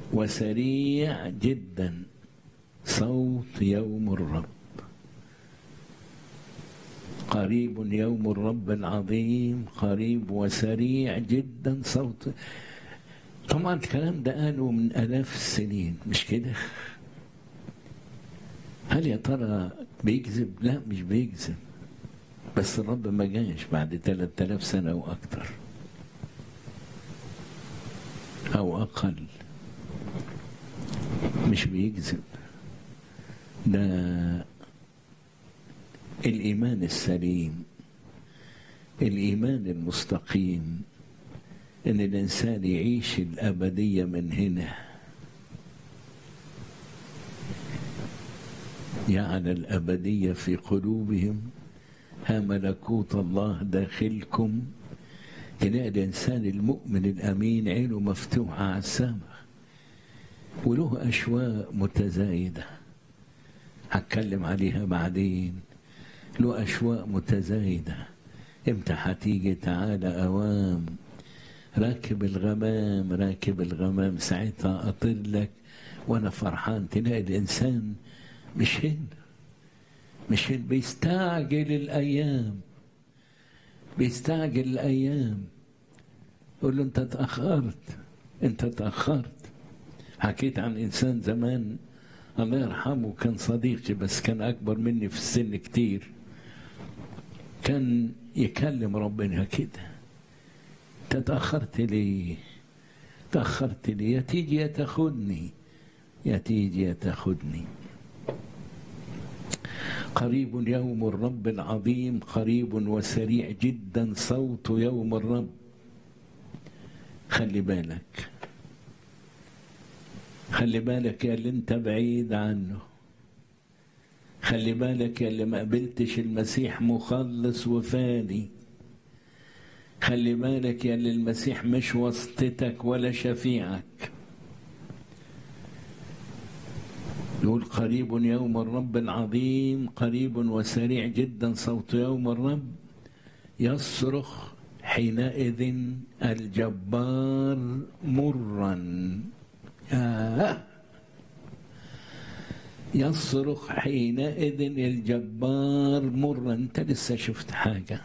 وسريع جدا صوت يوم الرب قريب يوم الرب العظيم قريب وسريع جدا صوت طبعا الكلام ده قالوا من آلاف السنين مش كده هل يا ترى بيكذب لا مش بيكذب بس الرب ما جاش بعد 3000 سنة أو أكتر أو أقل مش بيكذب ده الإيمان السليم الإيمان المستقيم إن الإنسان يعيش الأبدية من هنا جعل الأبدية في قلوبهم ها ملكوت الله داخلكم تلاقي الإنسان المؤمن الأمين عينه مفتوحة على السماء وله أشواق متزايدة هتكلم عليها بعدين له أشواق متزايدة امتى هتيجي تعالى أوام راكب الغمام راكب الغمام ساعتها أطير لك وأنا فرحان تلاقي الإنسان مش هنا مش هنا بيستعجل الأيام بيستعجل الأيام يقول له أنت تأخرت أنت تأخرت حكيت عن إنسان زمان الله يرحمه كان صديقي بس كان أكبر مني في السن كتير كان يكلم ربنا كده تتأخرت ليه تأخرت ليه يا تيجي يا تاخدني يا تيجي يا تاخدني قريب يوم الرب العظيم قريب وسريع جدا صوت يوم الرب خلي بالك خلي بالك يا اللي انت بعيد عنه خلي بالك يا اللي ما قبلتش المسيح مخلص وفاني خلي بالك يا اللي المسيح مش واسطتك ولا شفيعك يقول قريب يوم الرب العظيم قريب وسريع جدا صوت يوم الرب يصرخ حينئذ الجبار مرا آه يصرخ حينئذ الجبار مرا انت لسه شفت حاجه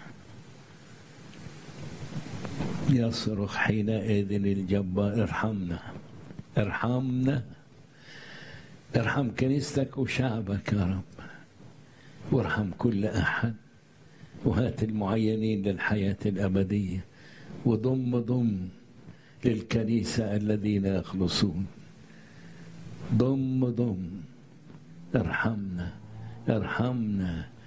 يصرخ حينئذ الجبار ارحمنا ارحمنا ارحم كنيستك وشعبك يا رب وارحم كل احد وهات المعينين للحياه الابديه وضم ضم للكنيسه الذين يخلصون ضم ضم ارحمنا ارحمنا